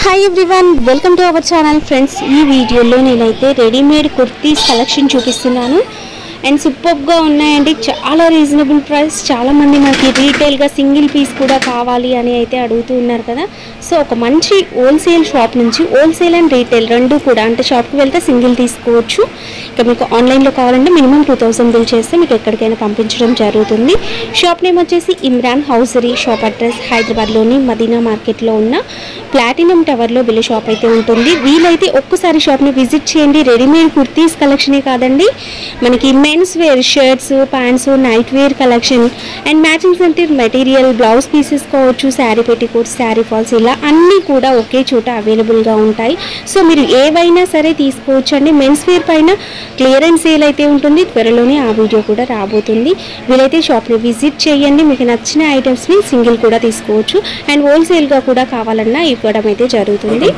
Hi everyone welcome to our channel friends ఈ వీడియోలో నేనైతే రెడీమేడ్ కుర్తీస్ కలెక్షన్ చూపిస్తున్నాను అండ్ సూపర్గా ఉన్నాయండి చాలా రీజనబుల్ ప్రైస్ చాలామంది మనకి రీటైల్గా సింగిల్ పీస్ కూడా కావాలి అని అయితే అడుగుతూ ఉన్నారు కదా సో ఒక మంచి హోల్సేల్ షాప్ నుంచి హోల్సేల్ అండ్ రీటైల్ రెండు కూడా అంటే షాప్కి వెళ్తే సింగిల్ తీసుకోవచ్చు ఇక మీకు ఆన్లైన్లో కావాలంటే మినిమం టూ థౌసండ్ బిల్ చేస్తే మీకు ఎక్కడికైనా పంపించడం జరుగుతుంది షాప్ నేమ్ వచ్చేసి ఇమ్రాన్ హౌసరీ షాప్ అడ్రస్ హైదరాబాద్లోని మదీనా మార్కెట్లో ఉన్న ప్లాటినం టవర్లో వీళ్ళ షాప్ అయితే ఉంటుంది వీలైతే ఒక్కసారి షాప్ని విజిట్ చేయండి రెడీమేడ్ కుర్తీస్ కలెక్షనే కాదండి మనకి men's wear shirts pants night wear collection and matching centre material blouse pieces కావచ్చు శారీ పెట్టికోట్స్ శారీ ఫాల్స్ ఇలా అన్నీ కూడా ఒకే చోట అవైలబుల్గా ఉంటాయి సో మీరు ఏవైనా సరే తీసుకోవచ్చు అండి మెన్స్ వేర్ పైన క్లియరెన్స్ సేల్ అయితే ఉంటుంది త్వరలోనే ఆ వీడియో కూడా రాబోతుంది వీలైతే షాప్ని విజిట్ చేయండి మీకు నచ్చిన ఐటమ్స్ని సింగిల్ కూడా తీసుకోవచ్చు అండ్ హోల్సేల్గా కూడా కావాలన్నా ఇవ్వడం అయితే జరుగుతుంది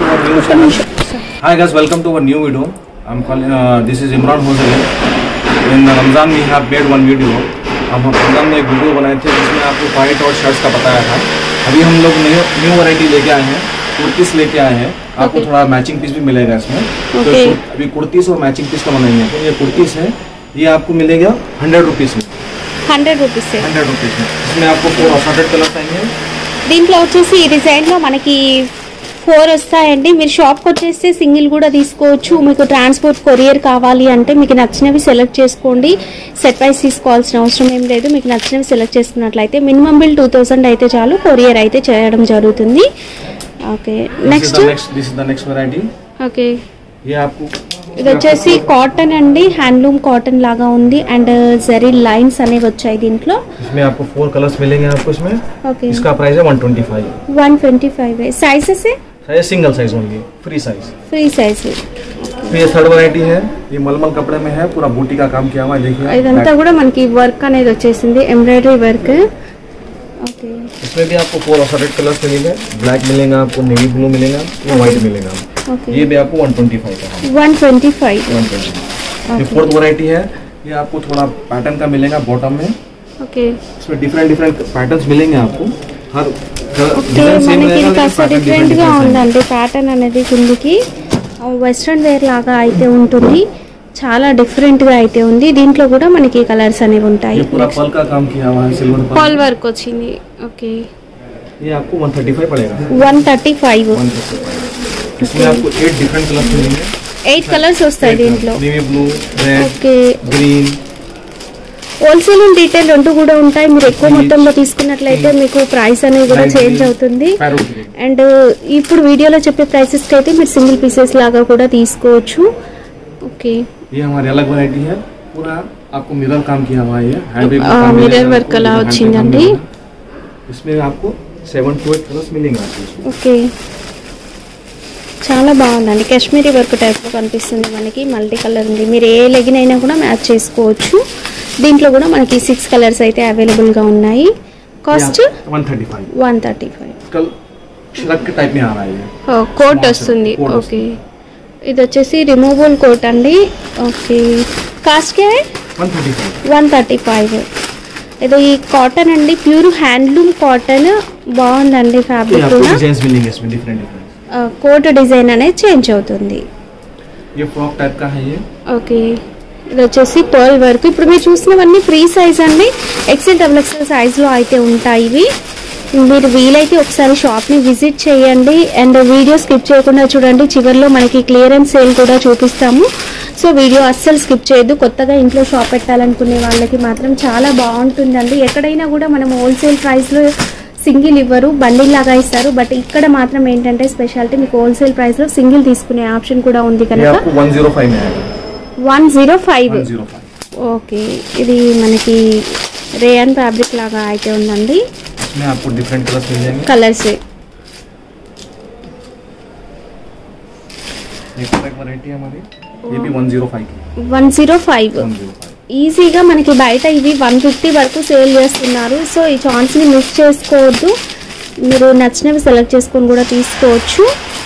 Hi guys, welcome to our new video. I'm calling. Uh, this is Imran Hossain. In Ramzan we have made one video. अब हम रमजान में एक वीडियो बनाए थे जिसमें आपको वाइट और शर्ट्स का बताया था अभी हम लोग न्यू न्यू वैरायटी लेके आए हैं कुर्तीस लेके आए हैं आपको Okay. थोड़ा मैचिंग पीस भी मिलेगा इसमें तो Okay. कुर- अभी कुर्तीस और मैचिंग पीस का बनाएंगे तो ये कुर्तीस है ये आपको मिलेगा हंड्रेड रुपीज़ में హండ్రెడ్ రూపీస్ हंड्रेड रुपीज़ में इसमें आपको फोर हंड्रेड कलर्स आएंगे దీంట్లో వచ్చేసి ఈ డిజైన్లో మనకి ఫోర్ వస్తాయండి మీరు షాప్కి వచ్చేస్తే సింగిల్ కూడా తీసుకోవచ్చు మీకు ట్రాన్స్పోర్ట్ కొరియర్ కావాలి అంటే మీకు నచ్చినవి సెలెక్ట్ చేసుకోండి సెట్ వైస్ తీసుకోవాల్సిన అవసరం ఏం లేదు మీకు నచ్చినవి సెలెక్ట్ చేసుకున్నట్లయితే మినిమం బిల్ టూ థౌసండ్ అయితే చాలు కొరియర్ అయితే చేయడం జరుగుతుంది okay This is next the next this is the next variety okay ये आपको ఇది వచ్చేసి కాటన్ అండి హ్యాండ్లూమ్ కాటన్ లాగా ఉంది అండ్ జరీ లైన్స్ అనేవి వచ్చాయి దీంట్లో इसमें आपको फोर कलर्स मिलेंगे आपको इसमें ఓకే इसका प्राइस है one twenty five one twenty five sizes है size single size only free size free size फिर ये थर्ड वैरायटी है ये मलमल कपड़े में है पूरा बूटी का काम किया हुआ है देखिए आप। ఇదంతా కూడా మనకి వర్క్ అనేది వచ్చేసింది ఎంబ్రాయిడరీ వర్క్ ఓకే इसमें भी आपको फोर ऑसरेट कलर्स मिलेंगे ब्लैक मिलेगा आपको नेवी ब्लू मिलेगा ये व्हाइट मिलेगा ఓకే ये भी आपको वन ट्वेंटी फाइव का one twenty five one twenty ये फोर्थ वैरायटी है ये आपको थोड़ा पैटर्न का मिलेगा बॉटम में ఓకే इसमें डिफरेंट डिफरेंट पैटर्न्स मिलेंगे आपको हर ఓకే डिजाइन सेम మనకి रहेगा ఇది लेकिन కాస్త pattern డిఫరెంట్ different గా different रहेगा। ఉందండి ప్యాటర్న్ అనేది కిందికి వెస్ట్రన్ వేర్ లాగా అయితే ఉంటుంది చాలా డిఫరెంట్ గా అయితే ఉంది దీంట్లో కూడా మనకి కలర్స్ అనేవి ఉంటాయి ये पूरा पल का काम किया हुआ है सिल्वर పాల్ पल వర్క్ వచ్చింది ఓకే ये आपको वन थर्टी फाइव पड़ेगा one thirty five one thirty five इसमें आपको एट डिफरेंट कलर्स मिलेंगे ఎయిట్ కలర్స్ వస్తాయి దీంట్లో navy blue red okay green wholesale and retail రెండు కూడా ఉంటాయి మీరు ఎక్కువ మొత్తంలో తీసుకున్నట్లయితే మీకు ప్రైస్ అనేది కూడా చేంజ్ అవుతుంది पैरोट ग्रीन అండ్ ఇప్పుడు వీడియోలో చెప్పే ప్రైసెస్ అయితే మీరు సింగిల్ పీసెస్ లాగా కూడా తీసుకోవచ్చు ఓకే ये हमारी अलग वैरायटी है पूरा आपको मिरर काम किया हुआ है ये हैंड आ, mirror work అలా వచ్చిందండి. इसमें आपको सेवन टू एट कलर्स मिलेंगे आपको इसमें। ఓకే చాలా బాగుందండి కాశ్మీరీ వర్క్ టైప్లో కనిపిస్తుంది మనకి మల్టీ కలర్ ఉంది మీరు ఏ లెగిన్ అయినా కూడా మ్యాచ్ చేసుకోవచ్చు దీంట్లో కూడా మనకి సిక్స్ కలర్స్ అయితే అవైలబుల్గా ఉన్నాయి కాస్ట్ ये one thirty five one thirty five कल श्रग के टाइप में आ रहा है ये కోట్ Small వస్తుంది coat ఓకే ఇది వచ్చేసి రిమూవబుల్ కోట్ అండి ఓకే కాస్ట్ కే one thirty five one thirty five ఇది ఈ కాటన్ అండి ప్యూర్ హ్యాండ్లూమ్ కాటన్ బాగుందండి ये ఫ్యాబ్రిక్ आपको కూడా डिजाइन मिलेंगे इसमें डिफरेंट डिफरेंट కోట్ డిజైన్ అనేది చేంజ్ అవుతుంది ये फ्रॉक टाइप का है ये ఓకే ఇది వచ్చేసి పర్ల్ వర్క్ ఇప్పుడు మీరు చూసినవన్నీ ఫ్రీ సైజ్ అండి ఎక్సెల్ డబుల్ ఎక్సెల్ సైజ్లో అయితే ఉంటాయి ఇవి మీరు వీలైతే ఒకసారి షాప్ని విజిట్ చేయండి అండ్ వీడియో స్కిప్ చేయకుండా చూడండి చివరిలో మనకి క్లియరెన్స్ సేల్ కూడా చూపిస్తాము సో వీడియో అస్సలు స్కిప్ చేయొద్దు కొత్తగా ఇంట్లో షాప్ పెట్టాలనుకునే వాళ్ళకి మాత్రం చాలా బాగుంటుందండి ఎక్కడైనా కూడా మనం హోల్సేల్ ప్రైస్లో సింగిల్ ఇవ్వరు బండిల్ లాగా ఇస్తారు బట్ ఇక్కడ మాత్రం ఏంటంటే స్పెషాలిటీ మీకు హోల్సేల్ ప్రైస్లో సింగిల్ తీసుకునే ఆప్షన్ కూడా ఉంది ये కనుక आपको वन जीरो फाइव में आएगा one zero five one zero five okay ఇది మనకి రేయన్ ఫ్యాబ్రిక్ లాగా అయితే ఉందండి इसमें आपको डिफरेंट कलर्स मिल जाएंगे కలర్స్ एक और एक वैरायटी है हमारी ये भी वन जीरो फाइव की one zero five one zero five ఈజీగా మనకి బయట ఇవి వన్ ఫిఫ్టీ వరకు సేల్ చేస్తున్నారు సో ఈ ఛాన్స్ని మిస్ చేసుకోవద్దు మీరు నచ్చినవి సెలెక్ట్ చేసుకొని కూడా తీసుకోవచ్చు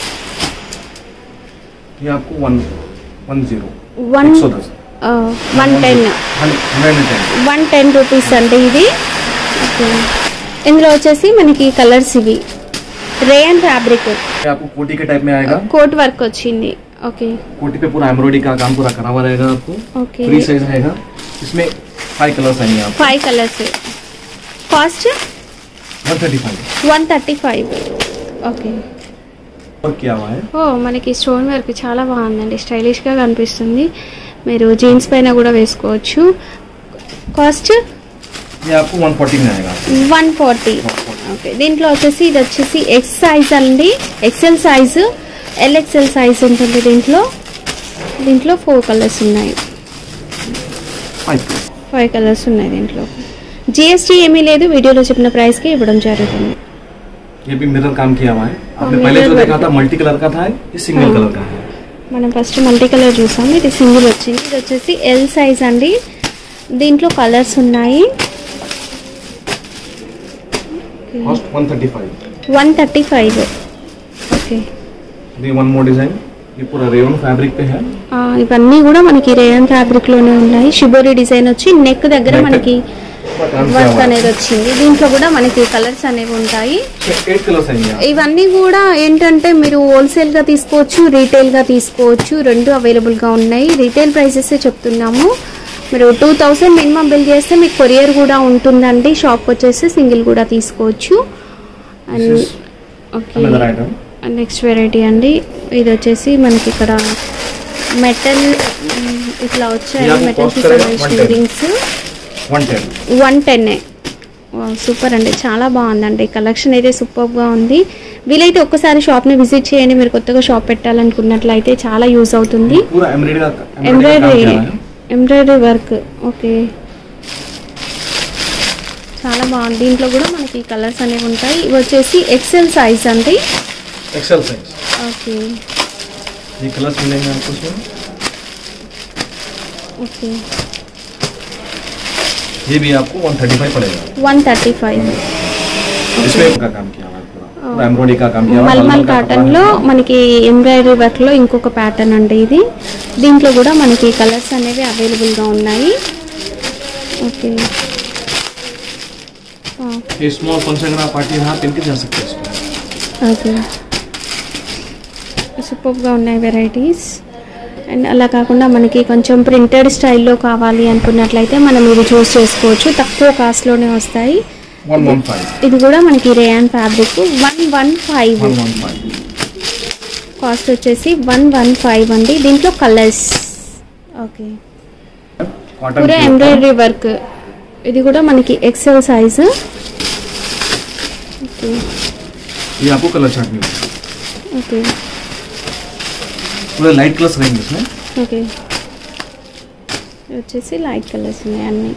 ये आपको वन वन जीरो వన్ एक सौ दस one ten hundred and ten one ten rupees అండి ఇది ఓకే ఇందులో వచ్చేసి మనకి కలర్స్ ఇవి రేయన్ ఫ్యాబ్రిక్ ये आपको कोटी के टाइप में आएगा కోట్ వర్క్ వచ్చింది ఓకే कोटी पे पूरा एम्ब्रॉयडरी का काम पूरा करा हुआ रहेगा आपको ఓకే फ्री साइज रहेगा इसमें फाइव कलर्स आएंगे आप five colours cost one thirty five one thirty five okay और क्या हुआ है ఓ మనకి స్టోన్ వర్క్ చాలా బాగుందండి స్టైలిష్గా కనిపిస్తుంది మీరు జీన్స్ పైన కూడా వేసుకోవచ్చు కాస్ట్ ये आपको वन फोर्टी में आएगा వన్ ఫార్టీ ఓకే దీంట్లో వచ్చేసి ఇది వచ్చేసి ఎక్స్ సైజ్ అండి ఎక్సెల్ సైజు ఎల్ఎక్సెల్ సైజ్ ఉంటుంది దీంట్లో దీంట్లో ఫోర్ కలర్స్ ఉన్నాయి फाइव कलर्स ఫైవ్ కలర్స్ ఉన్నాయి దీంట్లో జిఎస్టీ ఏమీ లేదు వీడియోలో చెప్పిన ప్రైస్కి ఇవ్వడం జరుగుతుంది ये भी मिरर काम किया हुआ है आपने हाँ, पहले जो mirror देखा work। था मल्टी कलर का था ये सिंगल हाँ। कलर का है మనం ఫస్ట్ మల్టీ కలర్ చూసాం ఇది సింగిల్ వచ్చింది ఇది వచ్చేసి ఎల్ సైజ్ అండి దీంట్లో కలర్స్ ఉన్నాయి cost one thirty five one thirty five okay ये वन मोर डिजाइन ये पूरा रेयन फैब्रिक पे है ఆ, ఇవన్నీ కూడా మనకి రేయన్ ఫ్యాబ్రిక్ లోనే ఉన్నాయి షిబోరి డిజైన్ వచ్చి నెక్ దగ్గర Neck. మనకి पूरा काम किया వర్క్ हुआ है అనేది వచ్చింది దీంట్లో కూడా మనకి కలర్స్ అనేవి ఉంటాయి एट कलर्स आएंगे आप ఇవన్నీ కూడా ఏంటంటే మీరు హోల్సేల్ గా తీసుకోవచ్చు రీటైల్ గా తీసుకోవచ్చు రెండు అవైలబుల్ గా ఉన్నాయి రీటైల్ ప్రైసెస్ చెప్తున్నాము మీరు టూ థౌసండ్ మినిమం బిల్ చేస్తే మీకు కొరియర్ కూడా ఉంటుందండి షాప్కి వచ్చేసి సింగిల్ కూడా తీసుకోవచ్చు and This is okay another item next variety అండి ఇది వచ్చేసి మనకి ఇక్కడ మెటల్ ఇట్లా వచ్చాయి ఇది మెటల్ కి cost కరెక్ట్ సంబంధించిన 110. Rings one ten one ten super అండి చాలా బాగుందండి కలెక్షన్ అయితే సూపర్గా ఉంది వీలైతే ఒక్కసారి షాప్ని విజిట్ చేయండి మీరు కొత్తగా షాప్ పెట్టాలనుకున్నట్లయితే చాలా యూజ్ అవుతుంది पूरा एम्ब्रॉयडरी का एम्ब्रॉयडरी का काम ఎంబ్రాయిడరీ किया हुआ है ఎంబ్రాయిడరీ వర్క్ ఓకే చాలా బాగుంది దీంట్లో కూడా మనకి కలర్స్ అనేవి ఉంటాయి ఇవి వచ్చేసి ఎక్సెల్ సైజ్ అండి एक्सेल साइज ఓకే ये कलर्स मिलेंगे आपको इसमें ఓకే ये भी आपको वन थर्टी फाइव पड़ेगा వన్ థర్టీ ఫైవ్ इसमें का काम किया हुआ है पूरा पूरा एम्ब्रॉयडरी का काम किया हुआ है మల్మల్ मलमल का కాటన్ कपड़ा లో है। మనకి ఎంబ్రాయిడరీ వర్క్ లో ఇంకొక ప్యాటర్న్ అండి ఇది దీంట్లో కూడా మనకి కలర్స్ అనేవి అవైలబుల్ గా ఉన్నాయి ఓకే ये स्मॉल फंक्शन का पार्टी यहाँ पहन के जा सकते हैं इसमें ఓకే సూపర్గా ఉన్నాయి వెరైటీస్ అండ్ అలా కాకుండా మనకి కొంచెం ప్రింటెడ్ స్టైల్లో కావాలి అనుకున్నట్లయితే మనం ఇది చూస్ చేసుకోవచ్చు తక్కువ కాస్ట్లోనే వస్తాయి वन वन फाइव ఇది కూడా మనకి rayon fabric one one five one one five cost వచ్చేసి వన్ వన్ ఫైవ్ అండి దీంట్లో కలర్స్ ఓకే कॉटन పూరా के ऊपर ఎంబ్రాయిడరీ వర్క్ ఇది కూడా మనకి ఎక్సెల్ సైజ్ ఓకే ये आपको कलर चार्ट मिलेगा ఓకే पूरे लाइट कलर्स रहेंगे इसमें ఓకే ఇది వచ్చేసి లైట్ కలర్స్ ఉన్నాయి అన్ని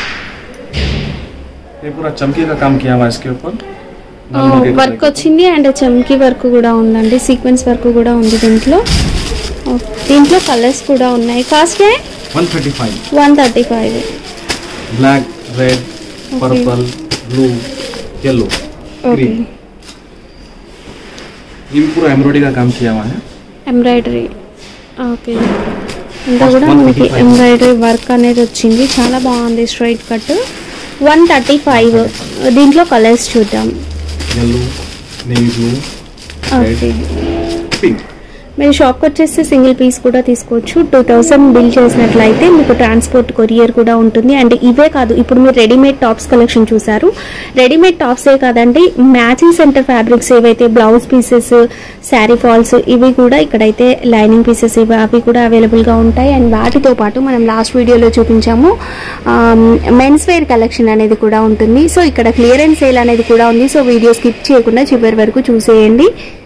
ये पूरा चमकी का काम किया हुआ है इसके ऊपर मलमल के कपड़े వర్క్ के ऊपर। వచ్చింది అండ్ చమ్కీ వర్క్ కూడా ఉందండి సీక్వెన్స్ వర్క్ కూడా ఉంది దీంట్లో ఓ, దీంట్లో కలర్స్ కూడా ఉన్నాయి cost 135 one thirty five black red purple blue yellow okay green ये भी पूरा एम्ब्रॉयडरी का काम किया हुआ है ఎంబ్రాయిడరీ ఓకే ఇంకా Cost కూడా 135. మనకి ఎంబ్రాయిడరీ వర్క్ అనేది వచ్చింది చాలా బాగుంది straight cut one thirty five దీంట్లో కలర్స్ చూద్దాం yellow navy blue okay pink మీరు షాప్కి వచ్చేసి సింగిల్ పీస్ కూడా తీసుకోవచ్చు టూ థౌసండ్ బిల్ చేసినట్లయితే మీకు ట్రాన్స్పోర్ట్ కొరియర్ కూడా ఉంటుంది అండ్ ఇవే కాదు ఇప్పుడు మీరు రెడీమేడ్ టాప్స్ కలెక్షన్ చూసారు రెడీమేడ్ టాప్సే కాదండి మ్యాచింగ్ సెంటర్ ఫ్యాబ్రిక్స్ ఏవైతే బ్లౌజ్ పీసెస్ శారీ ఫాల్స్ ఇవి కూడా ఇక్కడైతే లైనింగ్ పీసెస్ ఇవి అవి కూడా అవైలబుల్గా ఉంటాయి అండ్ వాటితో పాటు మనం లాస్ట్ వీడియోలో చూపించాము మెన్స్ వేర్ కలెక్షన్ అనేది కూడా ఉంటుంది సో ఇక్కడ క్లియరెన్స్ సేల్ అనేది కూడా ఉంది సో వీడియో స్కిప్ చేయకుండా చివరి వరకు చూసేయండి